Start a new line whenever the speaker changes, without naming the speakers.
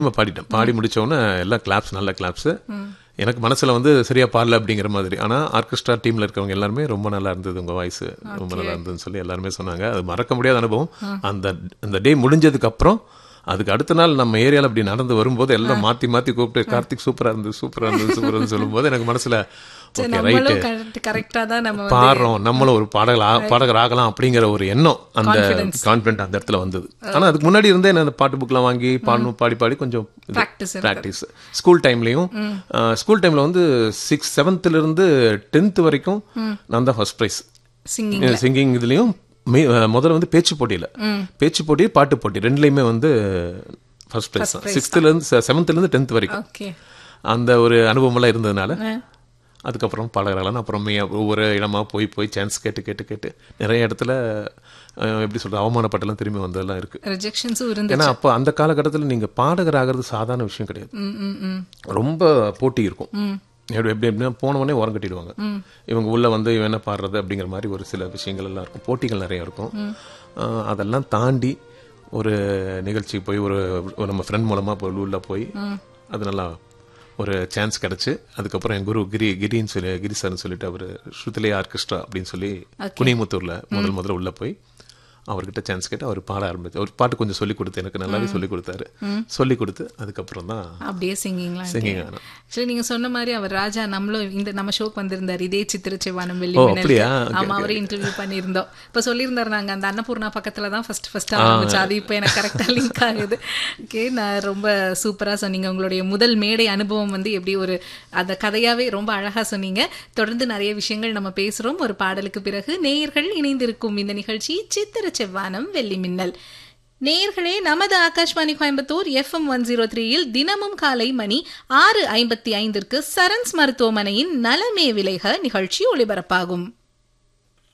நம்ம பாடிட்டேன் பாடி முடிச்ச உடனே எல்லாம் கிளாப்ஸ் நல்ல கிளாப்ஸ் எனக்கு மனசுல வந்து சரியா பாடல அப்படிங்கிற மாதிரி ஆனா ஆர்கெஸ்ட்ரா டீம்ல இருக்கவங்க எல்லாருமே ரொம்ப நல்லா இருந்தது உங்க வாய்ஸ் ரொம்ப நல்லா இருந்ததுன்னு சொல்லி எல்லாருமே சொன்னாங்க அது மறக்க முடியாத அனுபவம் அந்த அந்த டே முடிஞ்சதுக்கு அப்புறம் அதுக்கு அடுத்த நாள் நம்ம ஏரியால அப்படி நடந்து வரும்போது எல்லாம் மாத்தி மாத்தி கூப்பிட்டு கார்த்திக் சூப்பரா இருந்தது சூப்பரா இருந்தது சூப்பரா இருந்தது சொல்லும்போது எனக்கு மனசுல
சரி,
ஓகே ரைட்டு
நம்மளும் கரெக்ட் கரெக்டா தான் நம்ம வந்து
பாடுறோம் நம்மளும் ஒரு பாடகர் ஆ- பாடகர் ஆகலாம் அப்படிங்கிற ஒரு எண்ணம் அந்த கான்பிடன்ட் அந்த இடத்துல வந்தது ஆனா அதுக்கு முன்னாடி இருந்தே நான் அந்த பாட்டு புக்லாம் வாங்கி பாடணும் பாடி பாடி கொஞ்சம்
Practice
ப்ராக்டிஸ் ஸ்கூல் டைம்லயும் ஸ்கூல் டைம்ல வந்து சிக்ஸ் செவன்த்ல இருந்து டென்த் வரைக்கும் நான் தான் ஃபர்ஸ்ட் ப்ரைஸ்
சிங்கிங்
சிங்கிங் இதுலயும் மே- அஹ் முதல்ல வந்து பேச்சு போட்டியில பேச்சு போட்டி பாட்டு போட்டி ரெண்டுலயுமே வந்து ஃபர்ஸ்ட் ப்ரைஸ் தான் சிக்ஸ்த்ல இருந்து செவன்த்ல இருந்து டென்த் வரைக்கும்
ஓகே
அந்த ஒரு அனுபவமெல்லாம் இருந்ததுனால அதுக்கப்புறம் பாடகர்களான அப்புறம் மே- ஒவ்வொரு இடமா போய் போய் சான்ஸ் கேட்டு கேட்டு கேட்டு நிறைய இடத்துல அஹ், எப்படி சொல்றது அவமானப்பட்டெல்லாம் திரும்பி வந்ததெல்லாம் இருக்கு
ரிஜெக்ஷன்ஸும் இருந்து
ஏன்னா அப்போ அந்த காலகட்டத்தில் நீங்க பாடகர் ஆகிறது சாதாரண விஷயம் கிடையாது
ம், ம், ம்.
ரொம்ப போட்டி இருக்கும் எப்படி எப்படி எப்படின்னா போன உடனே ஓரம் கட்டிடுவாங்க இவங்க உள்ள வந்து இவன் என்ன பாடுறது அப்படிங்கிற மாதிரி ஒரு சில விஷயங்கள் எல்லாம் இருக்கும் போட்டிகள் நிறைய இருக்கும் அஹ், அதெல்லாம் தாண்டி ஒரு நிகழ்ச்சிக்கு போய் ஒரு ஒரு நம்ம ஃப்ரெண்ட் மூலமா போய் உள்ள போய் அது நல்லா ஒரு சான்ஸ் கிடைச்சு அதுக்கப்புறம் என் குரு கிரி கிரின்னு சொல்லி கிரி சார்னு சொல்லிட்டு அவர் ஸ்ருதிலே ஆர்கெஸ்ட்ரா அப்படின்னு சொல்லி குனிமுத்தூர்ல முதல் முதல்ல உள்ள போய் அவர்கிட்ட சான்ஸ் கேட்டு அவர் பாட ஆரம்பிச்சு அவர் பாட்டு கொஞ்சம் சொல்லி கொடுத்து எனக்கு நல்லாவே சொல்லி கொடுத்தாரு சொல்லி கொடுத்து அதுக்கப்புறம் தான்
அப்படியே சிங்கிங்லாம்
சிங்கிங் ஆனோம்
சரி நீங்க சொன்ன மாதிரி அவர் ராஜா நம்மளும் இந்த நம்ம ஷோக்கு வந்திருந்தார் இதே சித்திரச்செவ்வானம் வெள்ளி
ஓ,
மின்னலுக்கு.
அப்படியா? Okay,
ஆமா அவரே இன்டர்வியூ பண்ணியிருந்தோம் இப்ப சொல்லியிருந்தாரு நாங்க அந்த அன்னபூர்ணா பக்கத்துல தான் ஃபர்ஸ்ட் ஃபர்ஸ்ட் ஆரம்பிச்சு அது இப்போ எனக்கு கரெக்டா லிங்க் ஆகுது ஓகே நான் ரொம்ப சூப்பரா சொன்னீங்க உங்களுடைய முதல் மேடை அனுபவம் வந்து எப்படி ஒரு அந்த கதையாவே ரொம்ப அழகா சொன்னீங்க தொடர்ந்து நிறைய விஷயங்கள் நம்ம பேசுறோம் ஒரு பாடலுக்கு பிறகு நேயர்கள் இணைந்திருக்கும் இந்த நிகழ்ச்சி சித்திர செவ்வானம் வெள்ளி மின்னல் நேயர்களே நமது Akashvani Coimbatore FM one zero த்ரீயில் தினமும் காலை மணி ஆறு ஐம்பத்தி ஐந்திற்கு சரண்ஸ் மருத்துவமனையின் நலமே விலைக நிகழ்ச்சி ஒளிபரப்பாகும்